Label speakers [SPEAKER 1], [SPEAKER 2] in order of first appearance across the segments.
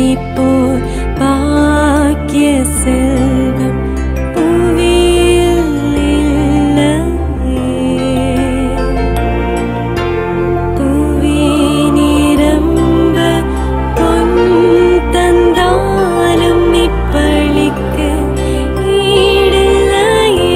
[SPEAKER 1] போல் பாக்கிய செல்வம் புவியில் இல்லையே புவி நிரம்ப பொன் தந்தாலும் இப்பளிக்க ஈடில்லையே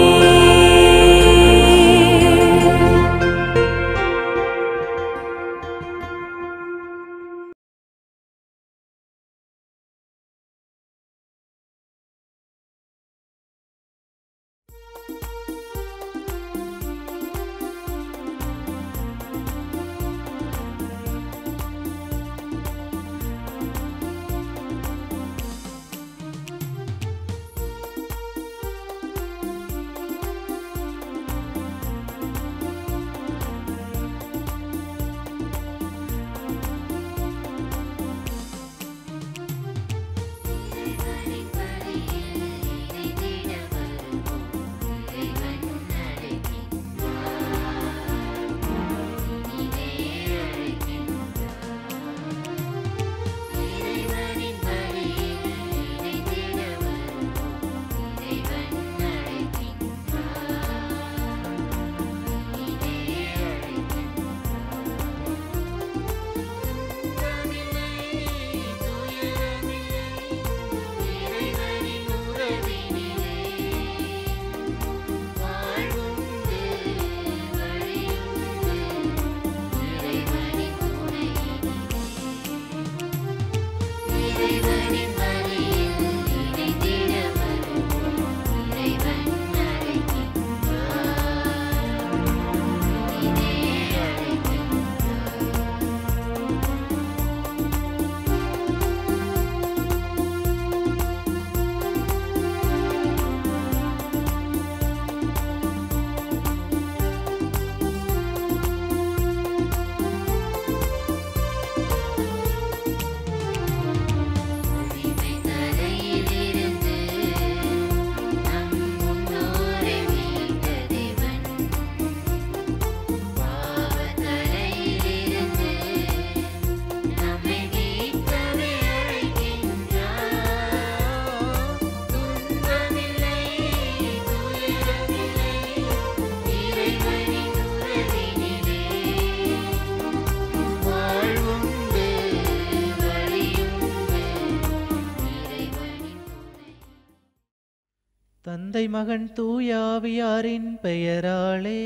[SPEAKER 2] தந்தை மகன் தூயாவியாரின் பெயராலே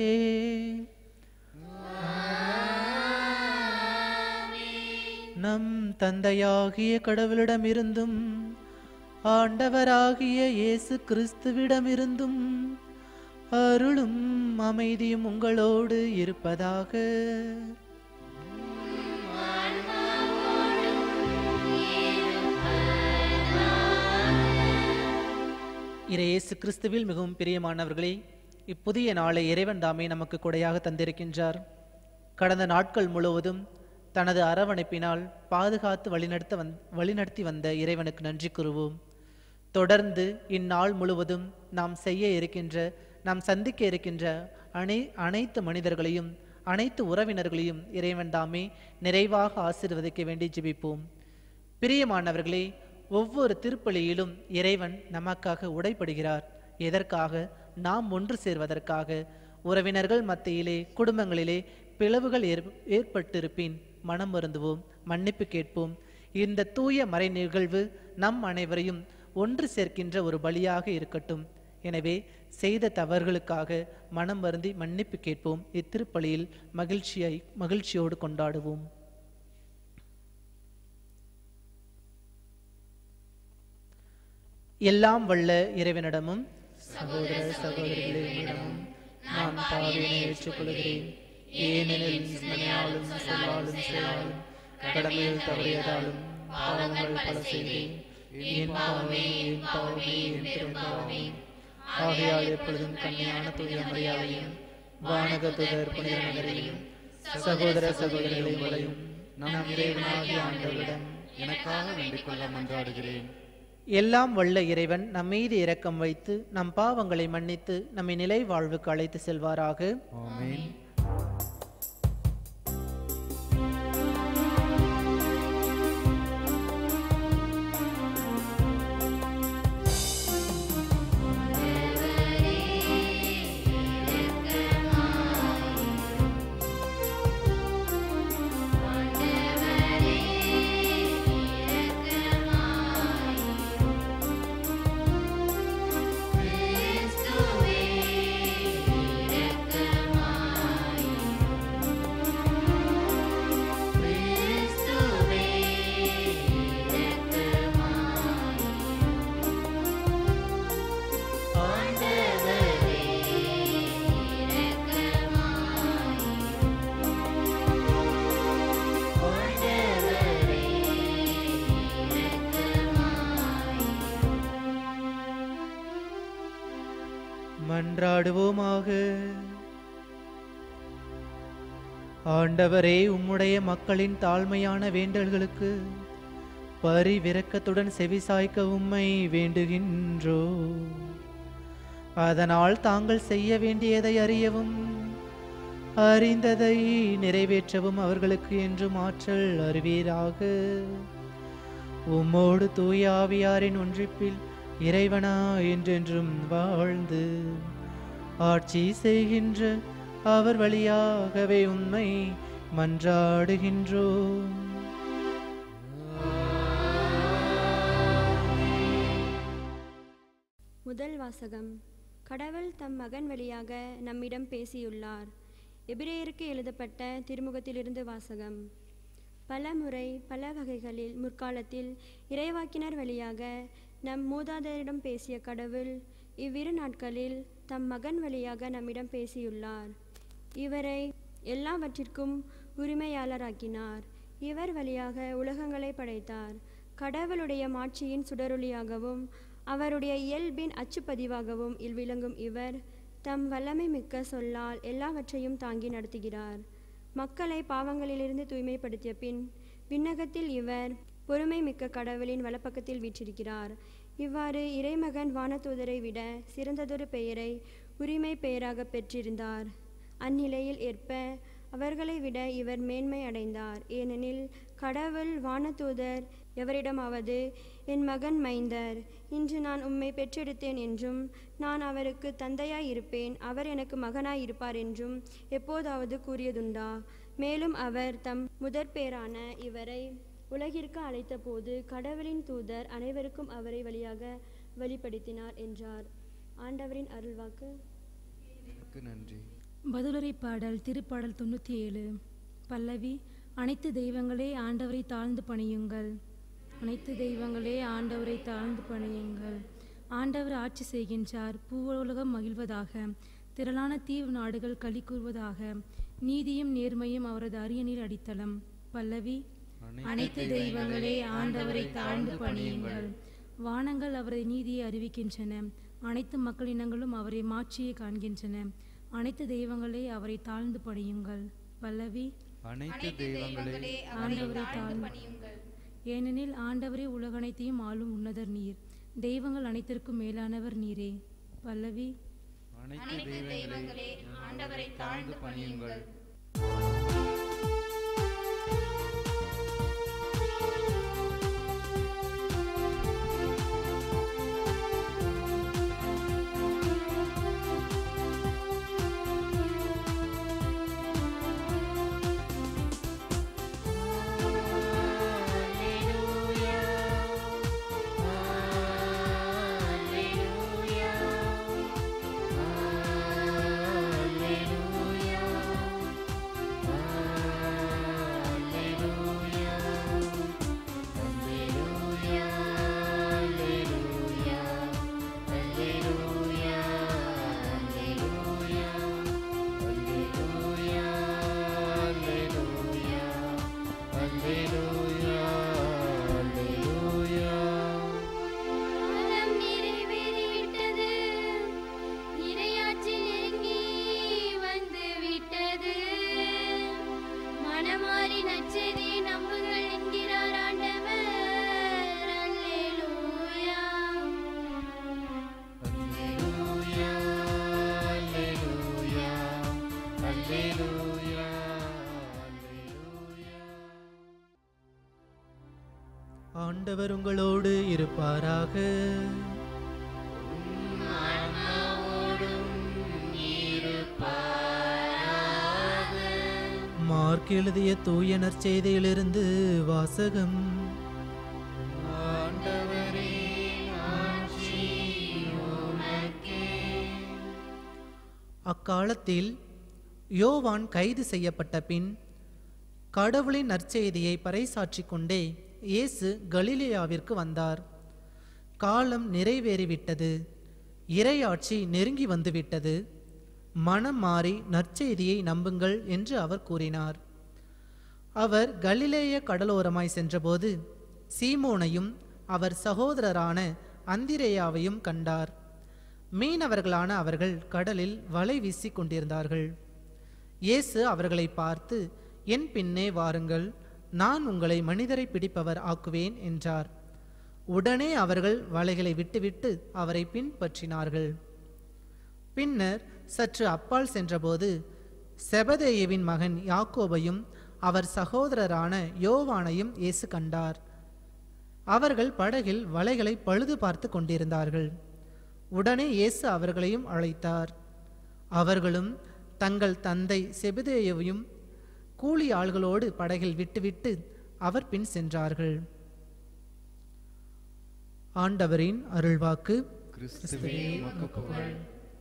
[SPEAKER 2] நம் தந்தையாகிய கடவுளிடமிருந்தும் ஆண்டவராகிய இயேசு கிறிஸ்துவிடமிருந்தும் அருளும் அமைதியும் உங்களோடு இருப்பதாக இறை இயேசு கிறிஸ்துவில் மிகவும் பிரியமானவர்களே இப்புதிய நாளை இறைவன் தாமே நமக்கு கொடையாக தந்திருக்கின்றார் கடந்த நாட்கள் முழுவதும் தனது அரவணைப்பினால் பாதுகாத்து வழிநடத்த வந் வழிநடத்தி வந்த இறைவனுக்கு நன்றி கூறுவோம் தொடர்ந்து இந்நாள் முழுவதும் நாம் செய்ய இருக்கின்ற நாம் சந்திக்க இருக்கின்ற அனை அனைத்து மனிதர்களையும் அனைத்து உறவினர்களையும் இறைவன் தாமே நிறைவாக ஆசீர்வதிக்க வேண்டி ஜெபிப்போம் பிரியமானவர்களே ஒவ்வொரு திருப்பலியிலும் இறைவன் நமக்காக உடைப்படுகிறார் எதற்காக நாம் ஒன்று சேர்வதற்காக உறவினர்கள் மத்தியிலே குடும்பங்களிலே பிளவுகள் ஏற் ஏற்பட்டிருப்பின் மனம் வருந்துவோம் மன்னிப்பு கேட்போம் இந்த தூய மறை நிகழ்வு நம் அனைவரையும் ஒன்று சேர்க்கின்ற ஒரு பலியாக இருக்கட்டும் எனவே செய்த தவறுகளுக்காக மனம் வருந்தி மன்னிப்பு கேட்போம் இத்திருப்பலியில் மகிழ்ச்சியை மகிழ்ச்சியோடு கொண்டாடுவோம் எல்லாம் வல்ல இறைவனிடமும் சகோதர சகோதரிகளிடமும் நான் பாவினை ஏற்றுக்கொள்கிறேன் ஏனெனில் சிந்தனையாலும் சொல்லாலும் செயலாலும் கடமையில் தவறியதாலும் பாவங்கள் பல செய்தேன் என் பாவமே என் பாவமே என் பெரும்பாவமே ஆகையால் எப்பொழுதும் கண்ணியான தூய மரியாதையும் வானக துதர் புனித நகரையும் சகோதர சகோதரிகளையும் நம் இறைவனாகிய ஆண்டவரிடம்
[SPEAKER 3] எனக்காக வேண்டிக் கொள்ள மன்றாடுகிறேன்
[SPEAKER 2] எல்லாம் வல்ல இறைவன் நம் மீது இரக்கம் வைத்து நம் பாவங்களை மன்னித்து நம்மை நிலை வாழ்வுக்கு அழைத்து செல்வாராக
[SPEAKER 3] ஆமென்
[SPEAKER 2] மன்றாடுவோமாக ஆண்டவரே உம்முடைய மக்களின் தாழ்மையான வேண்டல்களுக்கு பரிவிரக்கத்துடன் செவிசாய்க்க உம்மை வேண்டுகின்றோ அதனால் தாங்கள் செய்ய வேண்டியதை அறியவும் அறிந்ததை நிறைவேற்றவும் அவர்களுக்கு என்றும் ஆற்றல் அறிவீராக உம்மோடு தூய ஆவியாரின் ஒன்றிப்பில் இறைவனா என்றென்றும் வாழ்ந்து ஆட்சி செய்கின்ற அவர் வழியாகவே உண்மை மன்றாடுகின்றோம்
[SPEAKER 4] முதல் வாசகம் கடவுள் தம் மகன் வழியாக நம்மிடம் பேசியுள்ளார் எபிரேயருக்கு எழுதப்பட்ட திருமுகத்திலிருந்து வாசகம் பல முறை பல வகைகளில் முற்காலத்தில் இறைவாக்கினர் வழியாக நம் மூதாதையரிடம் பேசிய கடவுள் இவ்விரு நாட்களில் தம் மகன் வழியாக நம்மிடம் பேசியுள்ளார் இவரை எல்லாவற்றிற்கும் உரிமையாளராக்கினார் இவர் வழியாக உலகங்களை படைத்தார் கடவுளுடைய மாட்சியின் சுடரொளியாகவும் அவருடைய இயல்பின் அச்சுப்பதிவாகவும் இல் விளங்கும் இவர் தம் வல்லமை மிக்க சொல்லால் எல்லாவற்றையும் தாங்கி நடத்துகிறார் மக்களை பாவங்களிலிருந்து தூய்மைப்படுத்திய பின் விண்ணகத்தில் இவர் பொறுமை மிக்க கடவுளின் வலப்பக்கத்தில் வீற்றிருக்கிறார் இவ்வாறு இறைமகன் வானதூதரை விட சிறந்ததொரு பெயரை உரிமை பெயராக பெற்றிருந்தார் அந்நிலையில் ஏற்ப அவர்களை விட இவர் மேன்மை அடைந்தார் ஏனெனில் கடவுள் வானதூதர் எவரிடமாவது என் மகன் மைந்தர் இன்று நான் உம்மை பெற்றெடுத்தேன் என்றும் நான் அவருக்கு தந்தையாய் இருப்பேன் அவர் எனக்கு மகனாய் இருப்பார் என்றும் எப்போதாவது கூறியதுண்டா மேலும் அவர் தம் முதற்பேரான இவரை உலகிற்கு அழைத்தபோது கடவுளின் தூதர் அனைவருக்கும் அவரை வழியாக வெளிப்படுத்தினார் என்றார் ஆண்டவரின் அருள்வாக்கு
[SPEAKER 3] உமக்கு நன்றி
[SPEAKER 5] பதிலுரை பாடல் திருப்பாடல் தொண்ணூற்றி ஏழு பல்லவி அனைத்து தெய்வங்களே ஆண்டவரை தாழ்ந்து பணியுங்கள் அனைத்து தெய்வங்களே ஆண்டவரை தாழ்ந்து பணியுங்கள் ஆண்டவர் ஆட்சி செய்கின்றார் பூவுலகம் மகிழ்வதாக திரளான தீவு நாடுகள் களி கூறுவதாக நீதியும் நேர்மையும் அவரது அரியணில் அடித்தளம் பல்லவி அனைத்து தெய்வங்களே ஆண்டவரை தாழ்ந்து பணியுங்கள் வானங்கள் அவரது நீதியை அறிவிக்கின்றன அனைத்து மக்களினங்களும் அவரை மாட்சியை காண்கின்றன அனைத்து தெய்வங்களே அவரை தாழ்ந்து பணியுங்கள் பல்லவி
[SPEAKER 3] அனைத்து தெய்வங்களே
[SPEAKER 5] ஆண்டவரை தாழ்ந்து ஏனெனில் ஆண்டவரே உலகனைத்தையும் ஆளும் உன்னதர் நீர் தெய்வங்கள் அனைத்திற்கும் மேலானவர் நீரே பல்லவி
[SPEAKER 3] அனைத்து தெய்வங்களே ஆண்டவரை தாழ்ந்து பணியுங்கள்
[SPEAKER 6] காலம் நிறைவேறிவிட்டது இரையாட்சி நெருங்கி வந்து விட்டது மனமாறி நச்செய்தி நம்புங்கள் என்கிறார் ஆண்டவர் அல்லேலூயா
[SPEAKER 2] ஆண்டவர் உங்களோடு இருப்பாராக மார்க் எழுதிய தூய நற்செய்தியிலிருந்து வாசகம் அக்காலத்தில் யோவான் கைது செய்யப்பட்ட பின் கடவுளின் நற்செய்தியை பறைசாற்றிக் கொண்டே இயேசு கலிலேயாவிற்கு வந்தார் காலம் நிறைவேறிவிட்டது இறையாட்சி நெருங்கி வந்துவிட்டது மனம் மாறி நற்செய்தியை நம்புங்கள் என்று அவர் கூறினார் அவர் கலிலேய கடலோரமாய் சென்றபோது சீமோனையும் அவர் சகோதரரான அந்திரேயாவையும் கண்டார் மீனவர்களான அவர்கள் கடலில் வலை வீசிக் கொண்டிருந்தார்கள் இயேசு அவர்களை பார்த்து என் பின்னே வாருங்கள் நான் உங்களை மனிதரை பிடிப்பவர் ஆக்குவேன் என்றார் உடனே அவர்கள் வலைகளை விட்டுவிட்டு அவரை பின்பற்றினார்கள் பின்னர் சற்று அப்பால் சென்றபோது செபதேயுவின் மகன் யாக்கோபையும் அவர் சகோதரரான யோவானையும் இயேசு கண்டார் அவர்கள் படகில் வலைகளை பழுது பார்த்து கொண்டிருந்தார்கள் உடனே இயேசு அவர்களையும் அழைத்தார் அவர்களும் தங்கள் தந்தை செபதேயுவையும் கூலி ஆள்களோடு படகில் விட்டுவிட்டு அவர் பின் சென்றார்கள் ஆண்டவரின் அருள்வாக்கு
[SPEAKER 3] கிறிஸ்துவே உமக்கு புகழ்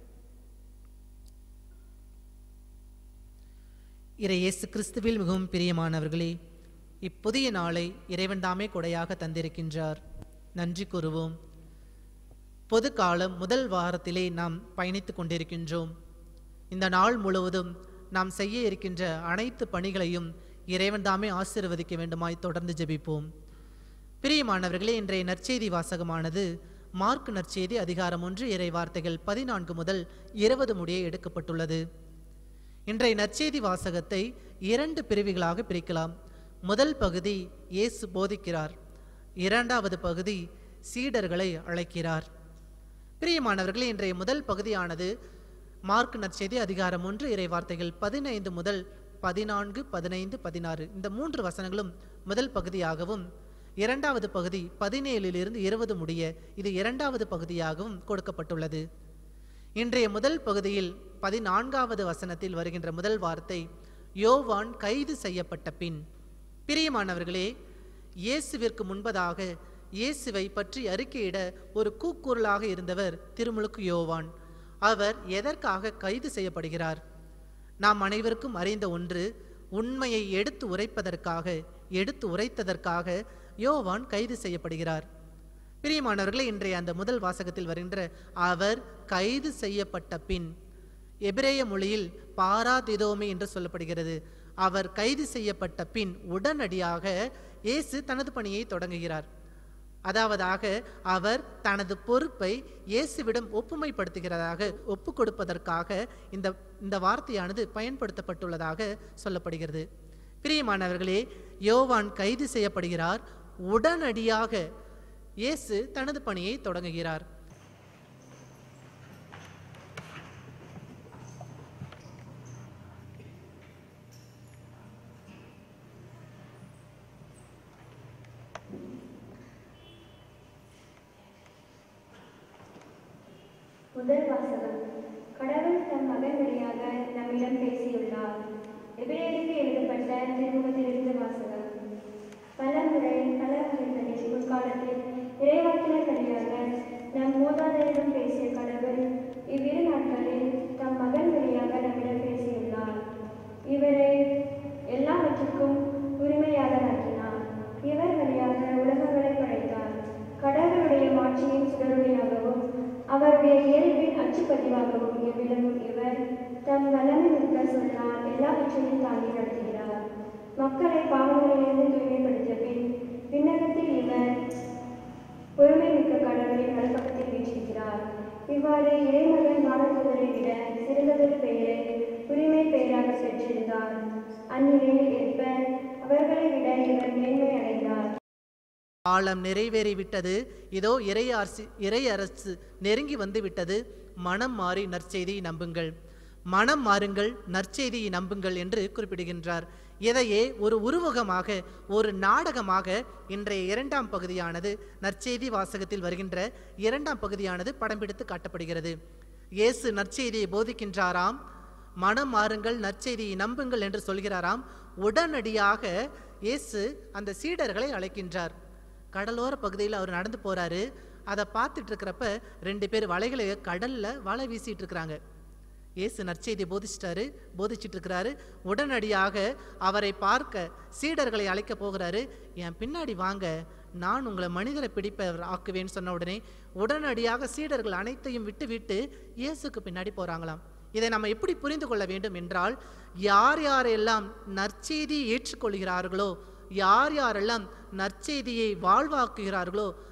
[SPEAKER 2] இறை இயேசு கிறிஸ்துவில் மிகவும் பிரியமானவர்களே இப்புதிய நாளை இறைவன் தாமே கொடையாக தந்திருக்கின்றார் நன்றி கூறுவோம் பொது காலம் முதல் வாரத்திலே நாம் பயணித்துக் கொண்டிருக்கின்றோம் இந்த நாள் முழுவதும் நாம் செய்ய இருக்கின்ற அனைத்து பணிகளையும் இறைவன் தாமே ஆசீர்வதிக்க வேண்டுமாய் தொடர்ந்து ஜெபிப்போம் பிரியமானவர்களே இன்றைய நற்செய்தி வாசகமானது மார்க் நற்செய்தி அதிகாரம் ஒன்று இறை வார்த்தைகள் பதினான்கு முதல் இருபது முடிய எடுக்கப்பட்டுள்ளது இன்றைய நற்செய்தி வாசகத்தை இரண்டு பிரிவுகளாக பிரிக்கலாம் முதல் பகுதி இயேசு போதிக்கிறார் இரண்டாவது பகுதி சீடர்களை அழைக்கிறார் பிரியமானவர்களே இன்றைய முதல் பகுதியானது மார்க் நற்செய்தி அதிகாரம் ஒன்று இறை வார்த்தைகள் பதினைந்து முதல் பதினான்கு பதினைந்து பதினாறு இந்த மூன்று வசனங்களும் முதல் பகுதியாகவும் இரண்டாவது பகுதி பதினேழிலிருந்து இருபது முடிய இது இரண்டாவது பகுதியாகவும் கொடுக்கப்பட்டுள்ளது இன்றைய முதல் பகுதியில் பதினான்காவது வசனத்தில் வருகின்ற முதல் வார்த்தை யோவான் கைது செய்யப்பட்ட பின் பிரியமானவர்களே இயேசுவிற்கு முன்பதாக இயேசுவை பற்றி அறிக்கையிட ஒரு கூக்குரலாக இருந்தவர் திருமுழுக்கு யோவான் அவர் எதற்காக கைது செய்யப்படுகிறார் நாம் அனைவருக்கும் அறிந்த ஒன்று உண்மையை எடுத்து உரைப்பதற்காக எடுத்து உரைத்ததற்காக யோவான் கைது செய்யப்படுகிறார் பிரியமானவர்களே இன்றைய அந்த முதல் வாசகத்தில் வருகின்ற அவர் கைது செய்யப்பட்ட பின் எபிரேய மொழியில் பாராதிதோமே என்று சொல்லப்படுகிறது அவர் கைது செய்யப்பட்ட பின் உடனடியாக இயேசு தனது பணியை தொடங்குகிறார் அதாவதாக அவர் தனது பொறுப்பை இயேசுவிடம் ஒப்புமைப்படுத்துகிறதாக ஒப்பு கொடுப்பதற்காக இந்த இந்த வார்த்தையானது பயன்படுத்தப்பட்டுள்ளதாக சொல்லப்படுகிறது பிரியமானவர்களே யோவான் கைது செய்யப்படுகிறார் உடனடியாக இயேசு தனது பணியை தொடங்குகிறார்
[SPEAKER 4] முதல் வாசகம் கடவுள் தம் மகன் வழியாக நம்மிடம் பேசியுள்ளார் எபிரேயருக்கு எழுதப்பட்ட திருமுகத்திலிருந்து வாசகம் பல முறை பல வகைகளில் முற்காலத்தில் இறைவாக்கினர் வழியாக நம் மூதாதையரிடம் பேசிய கடவுள் இவ்விரு நாட்களில் தம் மகன் வழியாக நம்மிடம் பேசியுள்ளார் இவரை எல்லாவற்றுக்கும் உரிமையாளராக்கினார் இவர் வழியாக உலகங்களை படைத்தார் கடவுளுடைய மாட்சியின் சுடரொளியாகவும் அவருடைய இயல்பின் அச்சுப்பதிவாகவும் விளங்கும் இவர் தம் வல்லமை மிக்க சொன்னால் எல்லாவற்றையும் தாங்கி நடத்துகிறார் மக்களை பாவங்களிலிருந்து தூய்மைப்படுத்திய பின் விண்ணகத்தில் இவர் பொறுமை மிக்க கடவுளின் வலப்பக்கத்தில் வீற்றிருக்கிறார் இவ்வாறு இறைமகன் வானதூதரை விட சிறந்ததொரு பெயரை உரிமை பெயராக பெற்றிருந்தார் அந்நிலையில் ஏற்ப அவர்களை விட இவர் மேன்மை அடைந்தார்
[SPEAKER 2] காலம் நிறைவேறிவிட்டது இதோ இறையார்சி இறையரசு நெருங்கி வந்து விட்டது மனம் மாறி நற்செய்தியை நம்புங்கள் மனம் மாறுங்கள் நற்செய்தியை நம்புங்கள் என்று குறிப்பிடுகின்றார் இதையே ஒரு உருவகமாக ஒரு நாடகமாக இன்றைய இரண்டாம் பகுதியானது நற்செய்தி வாசகத்தில் வருகின்ற இரண்டாம் பகுதியானது படம் பிடித்து காட்டப்படுகிறது இயேசு நற்செய்தியை போதிக்கின்றாராம் மனம் மாறுங்கள் நற்செய்தியை நம்புங்கள் என்று சொல்கிறாராம் உடனடியாக இயேசு அந்த சீடர்களை அழைக்கின்றார் கடலோர பகுதியில் அவர் நடந்து போறாரு அதை பார்த்துட்டு இருக்கிறப்ப ரெண்டு பேர் வலைகளை கடல்ல வலை வீசிட்டு இருக்கிறாங்க இயேசு நற்செய்தியை போதிச்சிட்டாரு போதிச்சிட்டு இருக்கிறாரு உடனடியாக அவரை பார்க்க சீடர்களை அழைக்க போகிறாரு என் பின்னாடி வாங்க நான் உங்களை மனிதரை பிடிப்பவர் ஆக்குவேன்னு சொன்ன உடனே உடனடியாக சீடர்கள் அனைத்தையும் விட்டு விட்டு இயேசுக்கு பின்னாடி போறாங்களாம் இதை நம்ம எப்படி புரிந்து கொள்ள வேண்டும் என்றால் யார் யாரெல்லாம் நற்செய்தியை ஏற்றுக்கொள்கிறார்களோ யார் யாரெல்லாம் நற்செய்தியை வாழ்வாக்குகிறார்களோ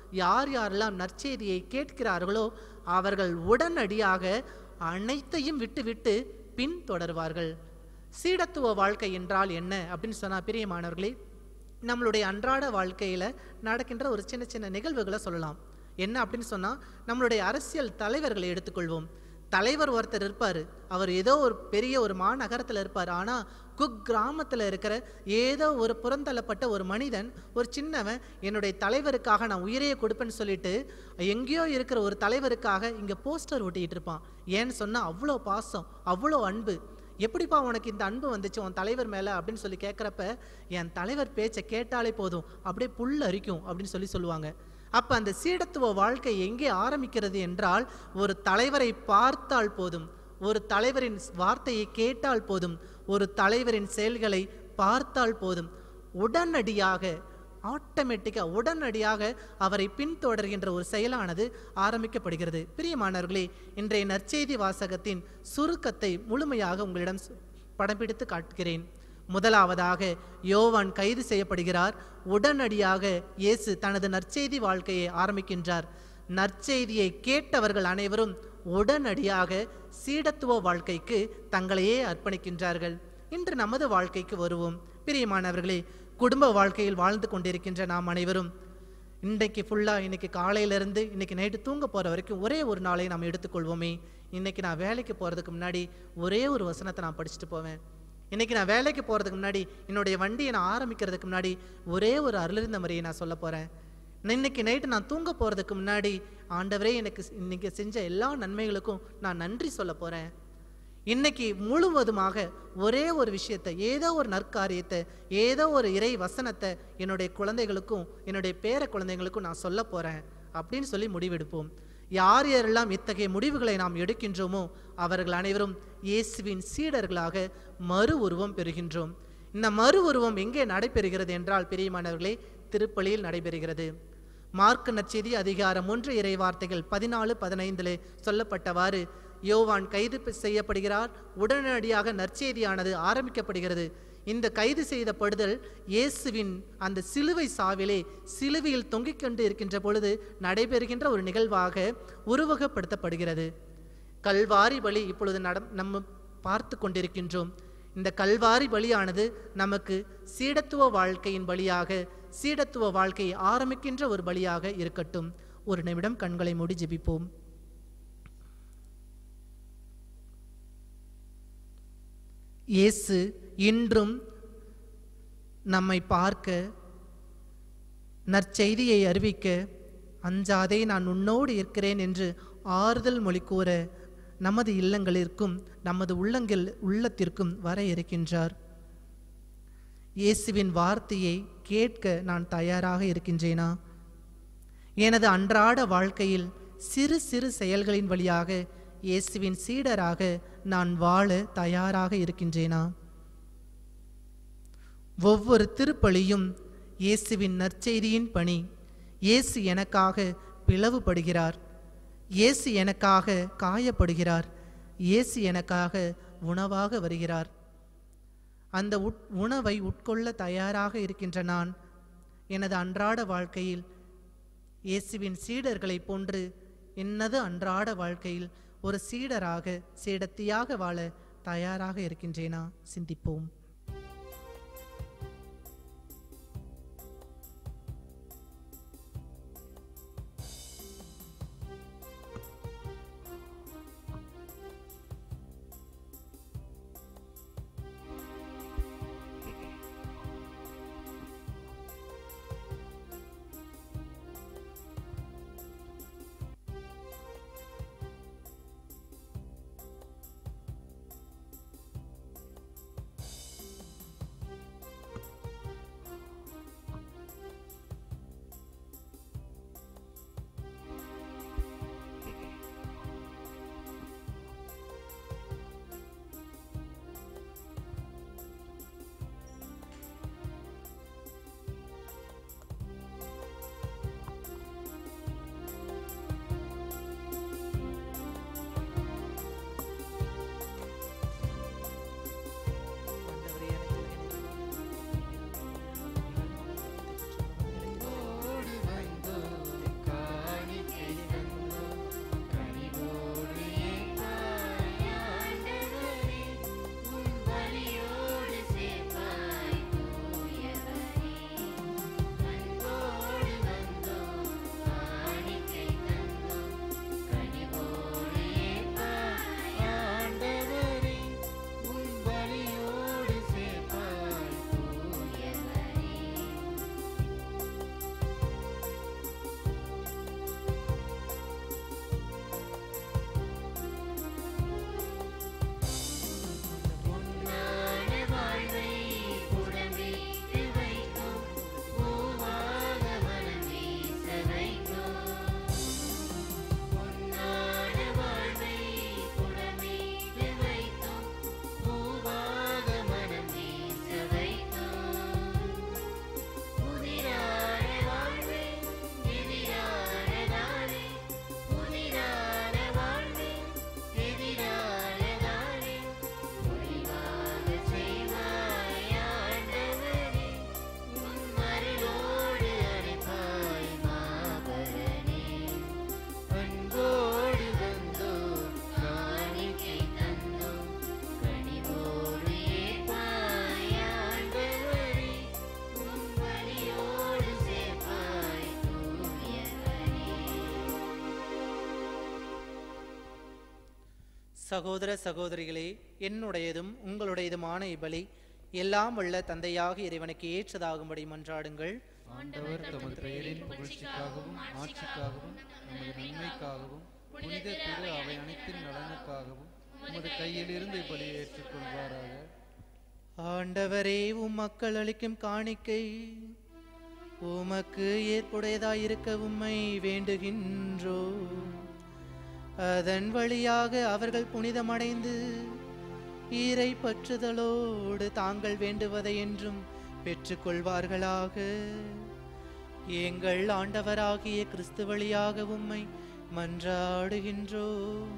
[SPEAKER 2] யார் யாரெல்லாம் நற்செய்தியை கேட்கிறார்களோ அவர்கள் உடனடியாக அனைத்தையும் விட்டுவிட்டு பின் தொடர்வார்கள் சீடத்துவ வாழ்க்கை என்றால் என்ன அப்படின்னு சொன்னா பிரியமானவர்களே நம்மளுடைய அன்றாட வாழ்க்கையில நடக்கின்ற ஒரு சின்ன சின்ன நிகழ்வுகளை சொல்லலாம் என்ன அப்படின்னு சொன்னா நம்மளுடைய அரசியல் தலைவர்களை எடுத்துக்கொள்வோம் தலைவர் ஒருத்தர் இருப்பார் அவர் ஏதோ ஒரு பெரிய ஒரு மாநகரத்தில் இருப்பார் ஆனால் குக் கிராமத்தில் இருக்கிற ஏதோ ஒரு புறந்தள்ளப்பட்ட ஒரு மனிதன் ஒரு சின்னவன் என்னுடைய தலைவருக்காக நான் உயிரையே கொடுப்பேன்னு சொல்லிட்டு எங்கேயோ இருக்கிற ஒரு தலைவருக்காக இங்கே போஸ்டர் ஒட்டிக்கிட்டு இருப்பான் ஏன்னு சொன்னால் அவ்வளோ பாசம் அவ்வளோ அன்பு எப்படிப்பா உனக்கு இந்த அன்பு வந்துச்சு உன் தலைவர் மேலே அப்படின்னு சொல்லி கேட்குறப்ப என் தலைவர் பேச்சை கேட்டாலே போதும் அப்படியே புல் அரிக்கும் அப்படின்னு சொல்லி சொல்லுவாங்க அப்ப அந்த சீடத்துவ வாழ்க்கை எங்கே ஆரம்பிக்கிறது என்றால் ஒரு தலைவரை பார்த்தால் போதும் ஒரு தலைவரின் வார்த்தையை கேட்டால் போதும் ஒரு தலைவரின் செயல்களை பார்த்தால் போதும் உடனடியாக ஆட்டோமேட்டிக்கா உடனடியாக அவரை பின்தொடர்கின்ற ஒரு செயலானது ஆரம்பிக்கப்படுகிறது பிரியமானவர்களே இன்றைய நற்செய்தி வாசகத்தின் சுருக்கத்தை முழுமையாக உங்களிடம் சு- படம் பிடித்து காட்டுகிறேன் முதலாவதாக யோவான் கைது செய்யப்படுகிறார் உடனடியாக இயேசு தனது நற்செய்தி வாழ்க்கையை ஆரம்பிக்கின்றார் நற்செய்தியை கேட்டவர்கள் அனைவரும் உடனடியாக சீடத்துவ வாழ்க்கைக்கு தங்களையே அர்ப்பணிக்கின்றார்கள் இன்று நமது வாழ்க்கைக்கு வருவோம் பிரியமானவர்களே குடும்ப வாழ்க்கையில் வாழ்ந்து கொண்டிருக்கின்ற நாம் அனைவரும் இன்றைக்கு ஃபுல்லாக இன்னைக்கு காலையிலேருந்து இன்னைக்கு நைட்டு தூங்க போகிற வரைக்கும் ஒரே ஒரு நாளை நாம் எடுத்துக்கொள்வோமே இன்னைக்கு நான் வேலைக்கு போகிறதுக்கு முன்னாடி ஒரே ஒரு வசனத்தை நான் படிச்சுட்டு போவேன் இன்னைக்கு நான் வேலைக்கு போகிறதுக்கு முன்னாடி என்னுடைய வண்டியை நான் ஆரம்பிக்கிறதுக்கு முன்னாடி ஒரே ஒரு அருளிருந்த முறையை நான் சொல்ல போகிறேன் இன்னைக்கு நைட்டு நான் தூங்க போகிறதுக்கு முன்னாடி ஆண்டவரே எனக்கு இன்னைக்கு செஞ்ச எல்லா நன்மைகளுக்கும் நான் நன்றி சொல்ல போகிறேன் இன்னைக்கு முழுவதுமாக ஒரே ஒரு விஷயத்தை ஏதோ ஒரு நற்காரியத்தை ஏதோ ஒரு இறை வசனத்தை என்னுடைய குழந்தைகளுக்கும் என்னுடைய பேர குழந்தைகளுக்கும் நான் சொல்ல போறேன் அப்படின்னு சொல்லி முடிவெடுப்போம் யார் யாரெல்லாம் இத்தகைய முடிவுகளை நாம் எடுக்கின்றோமோ அவர்கள் அனைவரும் இயேசுவின் சீடர்களாக மறு உருவம் பெறுகின்றோம் இந்த மறு உருவம் எங்கே நடைபெறுகிறது என்றால் பெரியமானவர்களே திருப்பலியில் நடைபெறுகிறது மார்க் நற்செய்தி அதிகாரம் ஒன்று இறை வார்த்தைகள் பதினாலு பதினைந்திலே சொல்லப்பட்டவாறு யோவான் கைது ப- செய்யப்படுகிறார் உடனடியாக நற்செய்தியானது ஆரம்பிக்கப்படுகிறது இந்த கைது செய்தப்படுதல் இயேசுவின் அந்த சிலுவை சாவிலே சிலுவையில் தொங்கிக் கொண்டு இருக்கின்ற பொழுது நடைபெறுகின்ற ஒரு நிகழ்வாக உருவகப்படுத்தப்படுகிறது கல்வாரி பலி இப்பொழுது நட நம்ம பார்த்து கொண்டிருக்கின்றோம் இந்த கல்வாரி பலியானது நமக்கு சீடத்துவ வாழ்க்கையின் பலியாக சீடத்துவ வாழ்க்கையை ஆரம்பிக்கின்ற ஒரு பலியாக இருக்கட்டும் ஒரு நிமிடம் கண்களை மூடி ஜெபிப்போம் இயேசு இன்றும் நம்மை பார்க்க நற்செய்தியை அறிவிக்க அஞ்சாதே நான் உன்னோடு இருக்கிறேன் என்று ஆறுதல் மொழி கூற நமது இல்லங்களிற்கும் நமது உள்ளங்கள் உள்ளத்திற்கும் வர இருக்கின்றார் இயேசுவின் வார்த்தையை கேட்க நான் தயாராக இருக்கின்றேனா எனது அன்றாட வாழ்க்கையில் சிறு சிறு செயல்களின் வழியாக இயேசுவின் சீடராக நான் வாழ தயாராக இருக்கின்றேனா ஒவ்வொரு திருப்பலியும் இயேசுவின் நற்செய்தியின் பணி இயேசு எனக்காக பிளவுபடுகிறார் இயேசு எனக்காக காயப்படுகிறார் இயேசு எனக்காக உணவாக வருகிறார் அந்த உட் உணவை உட்கொள்ள தயாராக இருக்கின்ற நான் எனது அன்றாட வாழ்க்கையில் இயேசுவின் சீடர்களைப் போன்று என்னது அன்றாட வாழ்க்கையில் ஒரு சீடராக சீடத்தியாக வாழ தயாராக இருக்கின்றேனா சிந்திப்போம் சகோதர சகோதரிகளே என்னுடையதும் உங்களுடையதுமான இப்பலி எல்லாம் உள்ள தந்தையாக இறைவனுக்கு ஏற்றதாகும்படி மன்றாடுங்கள்
[SPEAKER 3] ஆண்டவர் தமது பெயரின் புகழ்ச்சிக்காகவும் ஆட்சிக்காகவும் நமது நன்மைக்காகவும் புனித திரு அவை அனைத்தின் நலனுக்காகவும் உமது கையிலிருந்து பலியை ஏற்றுக்கொள்வாராக
[SPEAKER 2] ஆண்டவரே உம் மக்கள் அளிக்கும் காணிக்கை உமக்கு ஏற்புடையதாயிருக்க உம்மை வேண்டுகின்றோ அதன் வழியாக அவர்கள் புனிதமடைந்து ஈரை பற்றுதலோடு தாங்கள் வேண்டுவதை என்றும் பெற்றுக்கொள்வார்களாக எங்கள் ஆண்டவராகிய கிறிஸ்து வழியாக உம்மை மன்றாடுகின்றோம்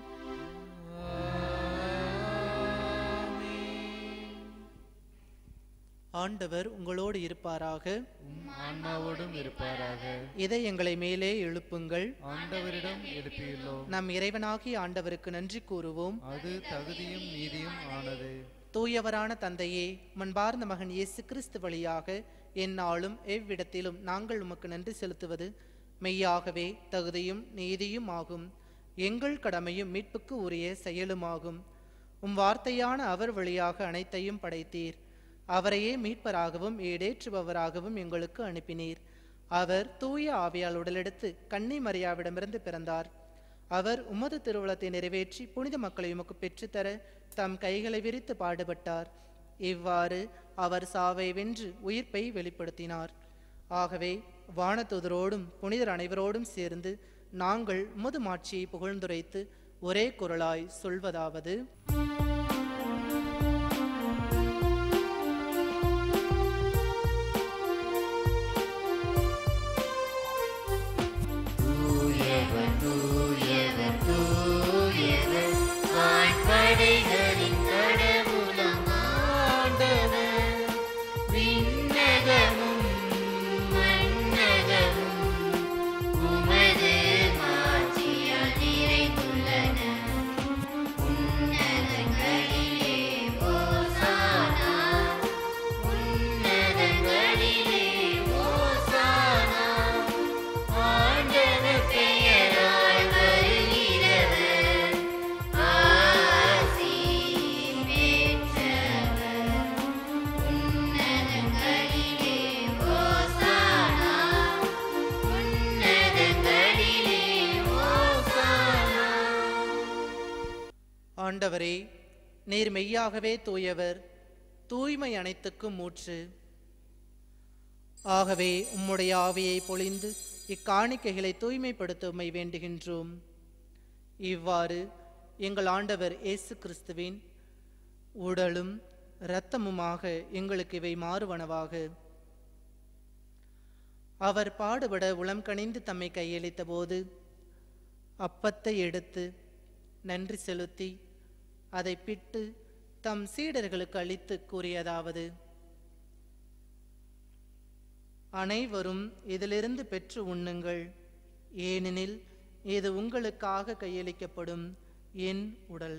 [SPEAKER 2] ஆண்டவர் உங்களோடு இருப்பாராக
[SPEAKER 3] உம் ஆன்மாவோடும் இருப்பாராக
[SPEAKER 2] இதை எங்களை மேலே எழுப்புங்கள்
[SPEAKER 3] ஆண்டவரிடம் எழுப்பியுள்ளோம்
[SPEAKER 2] நம் இறைவனாகிய ஆண்டவருக்கு நன்றி கூறுவோம்
[SPEAKER 3] அது தகுதியும் நீதியும் ஆனது
[SPEAKER 2] தூயவரான தந்தையே மண்பார்ந்த மகன் இயேசு கிறிஸ்து வழியாக எந்நாளும் எவ்விடத்திலும் நாங்கள் உமக்கு நன்றி செலுத்துவது மெய்யாகவே தகுதியும் நீதியும் ஆகும் எங்கள் கடமையும் மீட்புக்கு உரிய செயலுமாகும் உம் வார்த்தையான அவர் வழியாக அனைத்தையும் படைத்தீர் அவரையே மீட்பராகவும் ஈடேற்றுபவராகவும் எங்களுக்கு அனுப்பினீர் அவர் தூய ஆவியால் உடலெடுத்து கன்னி மரியாவிடமிருந்து பிறந்தார் அவர் உமது திருவுளத்தை நிறைவேற்றி புனித மக்களை உமக்கு பெற்றுத்தர தம் கைகளை விரித்து பாடுபட்டார் இவ்வாறு அவர் சாவை வென்று உயிர்ப்பை வெளிப்படுத்தினார் ஆகவே வானதூதரோடும் புனிதர் அனைவரோடும் சேர்ந்து நாங்கள் உமது மாட்சியை புகழ்ந்துரைத்து ஒரே குரலாய் சொல்வதாவது
[SPEAKER 6] வான்படைகளின் கடவுளம் ஆண்டவர் விண்ணகமும் மண்ணகமும் உமது மாட்சியால் நிறைந்துள்ளன உன்னதங்களிலே ஓசானா உன்னதங்களிலே ஓசானா ஆண்டவர் பெயரால் வருகிறவர் ஆசி பெற்றவர் உன்னதங்களிலே ஓசானா உன்னதங்களிலே ஓசானா
[SPEAKER 2] ஆண்டவரே நீர் மெய்யாகவே தூயவர் தூய்மை அனைத்துக்கும் மூச்சு ஆகவே உம்முடைய ஆவியை பொழிந்து இக்காணிக்கைகளை தூய்மைப்படுத்த உம்மை வேண்டுகின்றோம் இவ்வாறு எங்கள் ஆண்டவர் இயேசு கிறிஸ்துவின் உடலும் இரத்தமுமாக எங்களுக்கு இவை மாறுவனவாக அவர் பாடுபட உளம் கனிந்து தம்மை கையளித்த போது அப்பத்தை எடுத்து நன்றி செலுத்தி அதை பிட்டு தம் சீடர்களுக்கு அளித்து கூறியதாவது அனைவரும் இதிலிருந்து பெற்று உண்ணுங்கள் ஏனெனில் இது உங்களுக்காக கையளிக்கப்படும் என் உடல்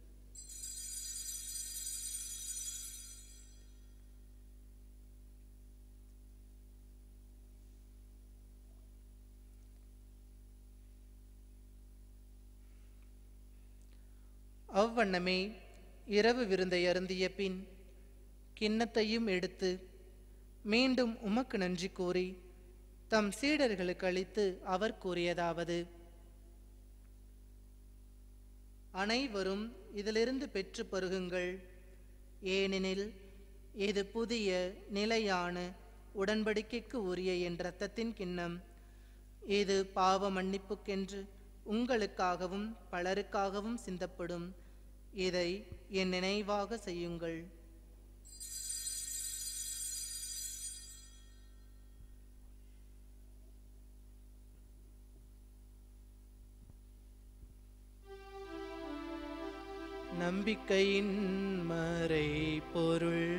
[SPEAKER 2] அவ்வண்ணமே இரவு விருந்தை அருந்திய பின் கிண்ணத்தையும் எடுத்து மீண்டும் உமக்கு நன்றி கூறி தம் சீடர்களுக்கு அளித்து அவர் கூறியதாவது அனைவரும் இதிலிருந்து பெற்று பருகுங்கள் ஏனெனில் இது புதிய நிலையான உடன்படிக்கைக்கு உரிய என் இரத்தத்தின் கிண்ணம் இது பாவ மன்னிப்புக்கென்று உங்களுக்காகவும் பலருக்காகவும் சிந்தப்படும் இதை என் நினைவாக செய்யுங்கள் நம்பிக்கையின் மறை பொருள்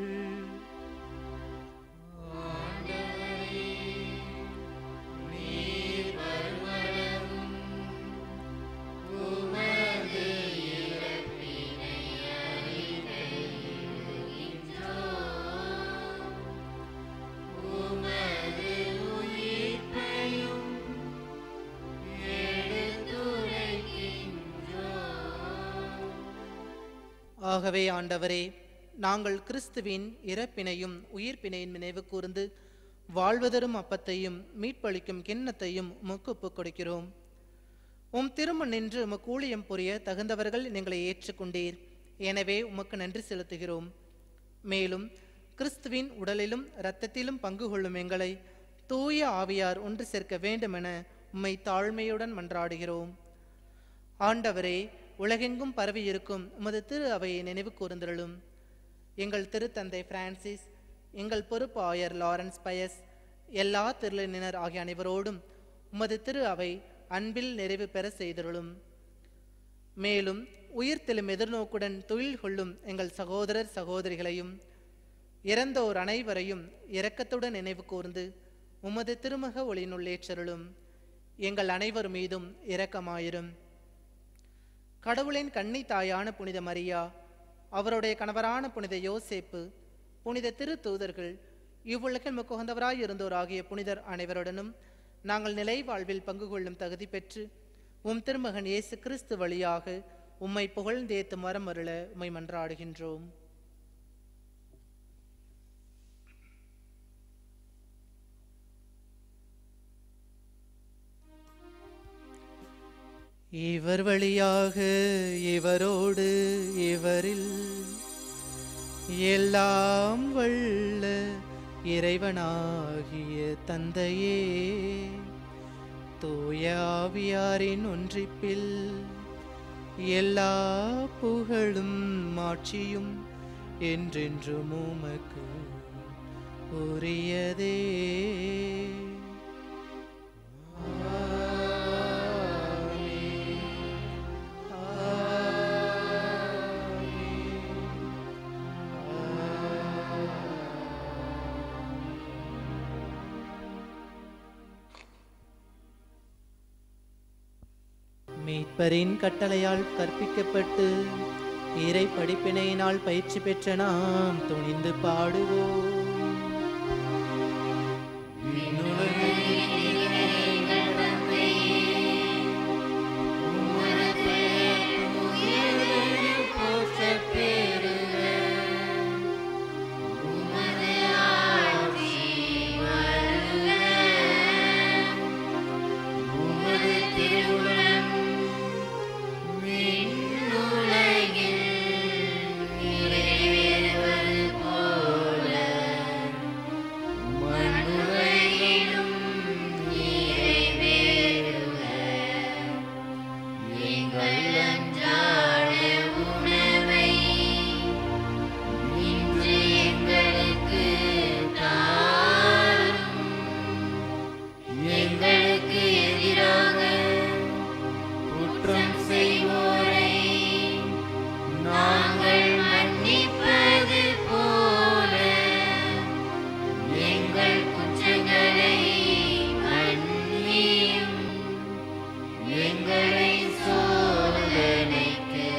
[SPEAKER 2] ஆகவே ஆண்டவரே நாங்கள் கிறிஸ்துவின் இறப்பினையும் உயிர்ப்பினையும் நினைவு கூர்ந்து வாழ்வதரும் அப்பத்தையும் மீட்பளிக்கும் கிண்ணத்தையும் உமக்கு ஒப்புக் கொடுக்கிறோம் உம் திருமண் நின்று உமக்கு ஊழியம் புரிய தகுந்தவர்கள் எங்களை ஏற்றுக்கொண்டீர் எனவே உமக்கு நன்றி செலுத்துகிறோம் மேலும் கிறிஸ்துவின் உடலிலும் இரத்தத்திலும் பங்கு கொள்ளும் எங்களை தூய ஆவியார் ஒன்று சேர்க்க வேண்டுமென உம்மை தாழ்மையுடன் மன்றாடுகிறோம் ஆண்டவரே உலகெங்கும் பரவி இருக்கும் உமது திரு அவையை நினைவு கூர்ந்தருளும் எங்கள் திருத்தந்தை பிரான்சிஸ் எங்கள் பொறுப்பு ஆயர் லாரன்ஸ் பயஸ் எல்லா திருளினர் ஆகிய அனைவரோடும் உமது திரு அவை அன்பில் நிறைவு பெற செய்தருளும் மேலும் உயிர்த்தெழும் எதிர்நோக்குடன் தொழில் கொள்ளும் எங்கள் சகோதரர் சகோதரிகளையும் இறந்தோர் அனைவரையும் இரக்கத்துடன் நினைவு கூர்ந்து உமது திருமுக ஒளியினுள்ளேற்றருளும் எங்கள் அனைவர் மீதும் இரக்கமாயிரும் கடவுளின் கன்னி தாயான புனித மரியா அவருடைய கணவரான புனித யோசேப்பு புனித திரு தூதர்கள் இவ்வுலகில் முக்குகந்தவராய் இருந்தோர் ஆகிய புனிதர் அனைவருடனும் நாங்கள் நிலை வாழ்வில் பங்கு கொள்ளும் தகுதி பெற்று உம் திருமகன் இயேசு கிறிஸ்து வழியாக உம்மை புகழ்ந்தேத்து மரம் அருள உம்மை மன்றாடுகின்றோம் இவர் வழியாக இவரோடு இவரில் எல்லாம் வல்ல இறைவனாகிய தந்தையே தூய ஆவியாரின் ஒன்றிப்பில் எல்லா புகழும் மாட்சியும் என்றென்றும் உமக்கு உரியதே மீட்பரின் கட்டளையால் கற்பிக்கப்பட்டு இறை படிப்பினையினால் பயிற்சி பெற்ற நாம் துணிந்து பாடுவோம்
[SPEAKER 6] எங்களுக்கு எதிராக குற்றம் செய்வோரை நாங்கள் மன்னிப்பது போல எங்கள் குற்றங்களை மன்னியும் எங்களை சோதனைக்கு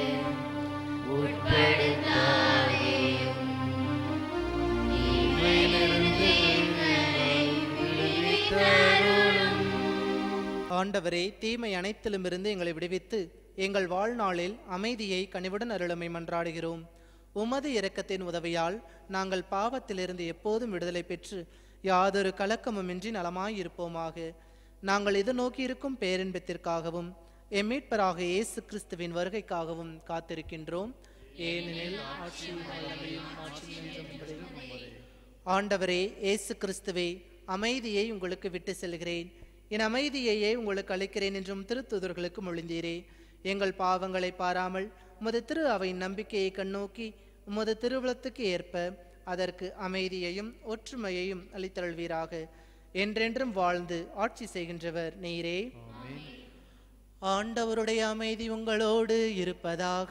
[SPEAKER 6] உட்படுத்தாதேயும் தீமையிலிருந்து எங்களை விடுவித்தருளும்
[SPEAKER 2] ஆண்டவரே தீமை அனைத்திலும் இருந்து எங்களை விடுவித்து எங்கள் வாழ்நாளில் அமைதியை கனிவுடன் அருளமை மன்றாடுகிறோம் உமது இரக்கத்தின் உதவியால் நாங்கள் பாவத்திலிருந்து எப்போதும் விடுதலை பெற்று யாதொரு கலக்கமுமின்றி நலமாயிருப்போமாக நாங்கள் இது நோக்கி இருக்கும் பேரின்பத்திற்காகவும் எம்மீட்பராக இயேசு கிறிஸ்துவின் வருகைக்காகவும் காத்திருக்கின்றோம் ஏனெனில் ஆட்சியும் வல்லமையும் மாட்சியும் என்றும் உம்முடையது. ஆண்டவரே இயேசு கிறிஸ்துவே அமைதியை உங்களுக்கு விட்டு செல்கிறேன் என் அமைதியையே உங்களுக்கு அளிக்கிறேன் என்றும் திருத்துதர்களுக்கு மொழிந்தீரே எங்கள் பாவங்களை பாராமல் உமது திரு அவையின் நம்பிக்கையை கண்ணோக்கி உமது திருவுளத்துக்கு ஏற்ப அதற்கு அமைதியையும் ஒற்றுமையையும் அளித்தருள்வீராக என்றென்றும் வாழ்ந்து ஆட்சி செய்கின்றவர் நீரே ஆண்டவருடைய அமைதி உங்களோடு இருப்பதாக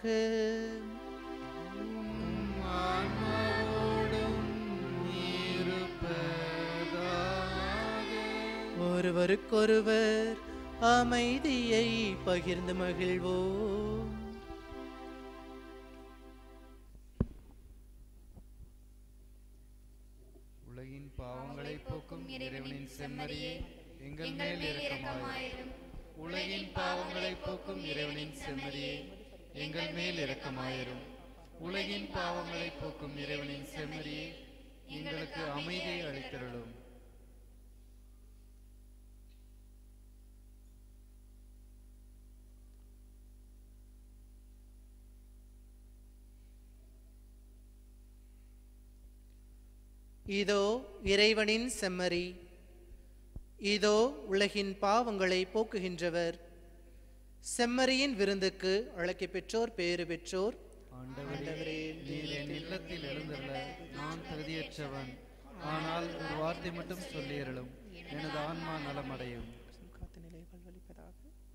[SPEAKER 2] ஒருவருக்கொருவர் அமைதியை பகிர்ந்து மகிழ்வோம்
[SPEAKER 3] உலகின் பாவங்களை போக்கும் இறைவனின் செம்மறியே எங்கள் மேல் இரக்கமாயிரும் உலகின் பாவங்களை போக்கும் இறைவனின் செம்மறியே எங்கள் மேல் இரக்கமாயிரும் உலகின் பாவங்களை போக்கும் இறைவனின் செம்மறியே எங்களுக்கு அமைதியை அளித்தருளும்
[SPEAKER 2] இதோ இறைவனின் செம்மறி இதோ உலகின் பாவங்களை போக்குகின்றவர் செம்மறியின் விருந்துக்கு அழைக்கப் பெற்றோர் பேறு பெற்றோர்
[SPEAKER 3] ஆண்டவரே நீர் என் இல்லத்தில் எழுந்துள்ள நான் தகுதியற்றவன் ஆனால் ஒரு வார்த்தை மட்டும் சொல்லியருளும் எனது ஆன்மா நலமடையும்
[SPEAKER 2] காத்து நிலை வல்வழிப்பதாக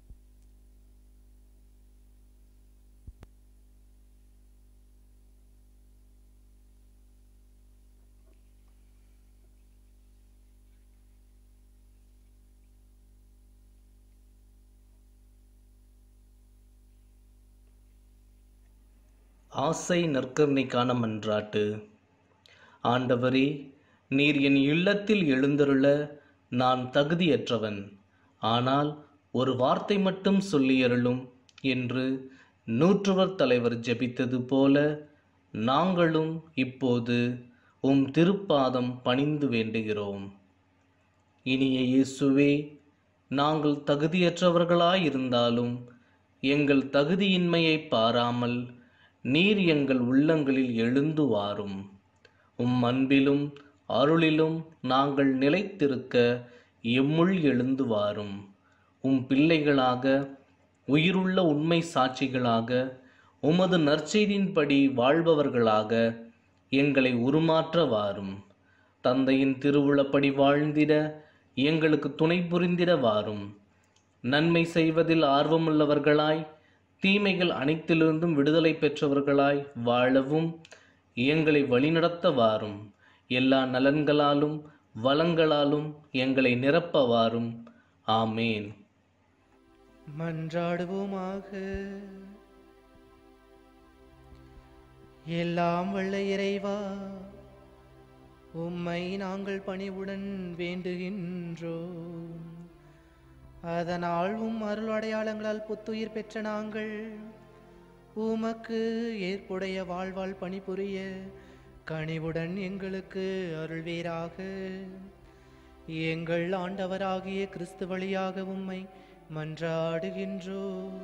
[SPEAKER 7] ஆசை நற்கருணைக்கான மன்றாட்டு ஆண்டவரே நீர் என் இல்லத்தில் எழுந்தருள நான் தகுதியற்றவன் ஆனால் ஒரு வார்த்தை மட்டும் சொல்லியருளும் என்று நூற்றுவர் தலைவர் ஜெபித்தது போல நாங்களும் இப்போது உம் திருப்பாதம் பணிந்து வேண்டுகிறோம் இனிய இயேசுவே நாங்கள் தகுதியற்றவர்களாயிருந்தாலும் எங்கள் தகுதியின்மையை பாராமல் நீர் எங்கள் உள்ளங்களில் எழுந்து வாரும் உம் அன்பிலும் அருளிலும் நாங்கள் நிலைத்திருக்க எம்முள் எழுந்து வாரும் உம் பிள்ளைகளாக உயிருள்ள உண்மை சாட்சிகளாக உமது நற்செய்தியின்படி வாழ்பவர்களாக எங்களை உருமாற்ற வாரும் தந்தையின் திருவுளப்படி வாழ்ந்திட எங்களுக்கு துணை புரிந்திட வாரும் நன்மை செய்வதில் ஆர்வமுள்ளவர்களாய் தீமைகள் அனைத்திலிருந்தும் விடுதலை பெற்றவர்களாய் வாழவும் எங்களை வழிநடத்த வாரும் எல்லா நலன்களாலும் வளங்களாலும் எங்களை நிரப்ப வாரும் ஆமேன்
[SPEAKER 2] மன்றாடுவோமாக எல்லாம் வல்ல இறைவா உம்மை நாங்கள் பணிவுடன் வேண்டுகின்றோம் அதனால் உம் அருள் அடையாளங்களால் புத்துயிர் பெற்ற நாங்கள் உமக்கு ஏற்புடைய வாழ்வால் பணிபுரிய கனிவுடன் எங்களுக்கு அருள்வீராக எங்கள் ஆண்டவராகிய கிறிஸ்து வழியாக உம்மை மன்றாடுகின்றோம்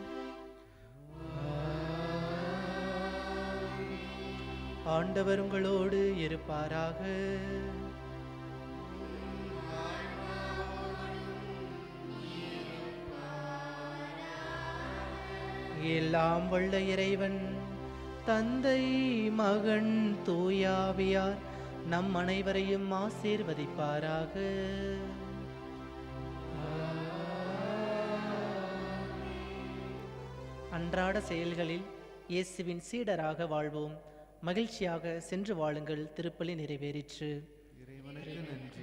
[SPEAKER 2] ஆண்டவர் உங்களோடு இருப்பாராக எல்லாம் வல்ல இறைவன் தந்தை மகன் தூயாவியார் நம் அனைவரையும் ஆசீர்வதிப்பாராக அன்றாட செயல்களில் இயேசுவின் சீடராக வாழ்வோம் மகிழ்ச்சியாக சென்று வாழுங்கள் திருப்பலி நிறைவேறிற்று
[SPEAKER 3] இறைவனுக்கு நன்றி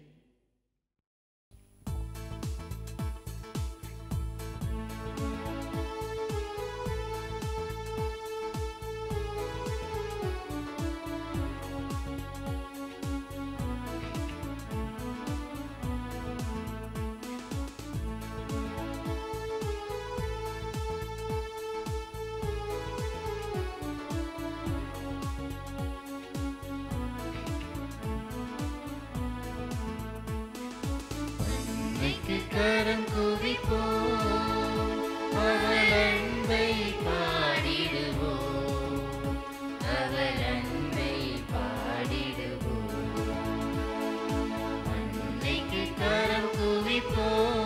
[SPEAKER 3] அன்னைக்கு கரம் குவிப்போம் அவள் அன்பை பாடிடுவோம் அவள் அன்பை பாடிடுவோம் அன்னைக்கு கரம் குவிப்போம்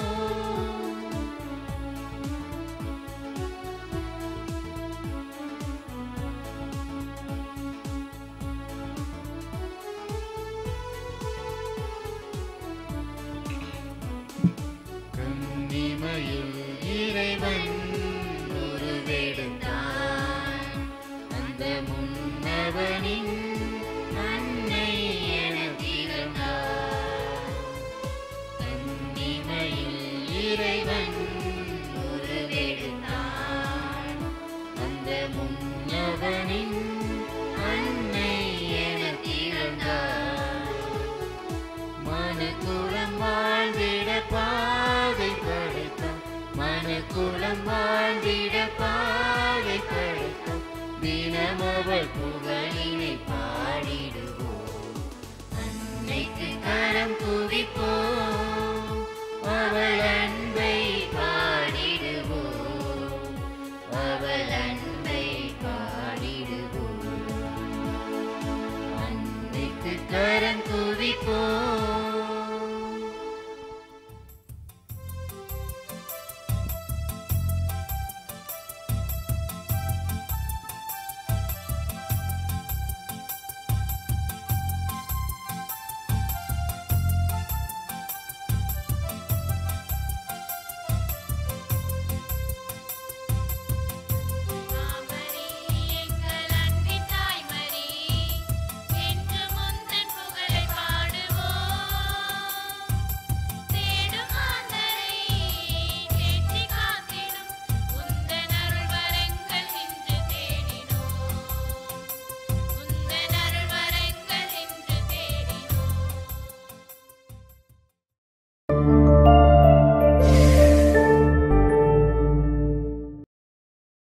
[SPEAKER 3] கன்னிமையில் இறைவன் உருவெடுத்தான் அந்த முன்னவனின் அன்னை என திறந்தார் கன்னிமையில் இறைவன் உருவெடுத்தான் அந்த முன்னவனின் அன்னை என திறந்தார் மனக்குளம் வாழ்ந்திட பாதை படைத்தான் மனக்குளம் வாழ்ந்திட பாதை படைத்தான் தின
[SPEAKER 8] தினம் அவள் புகழினை பாடிடுவோம் அன்னைக்கு கரம் குவிப்போம்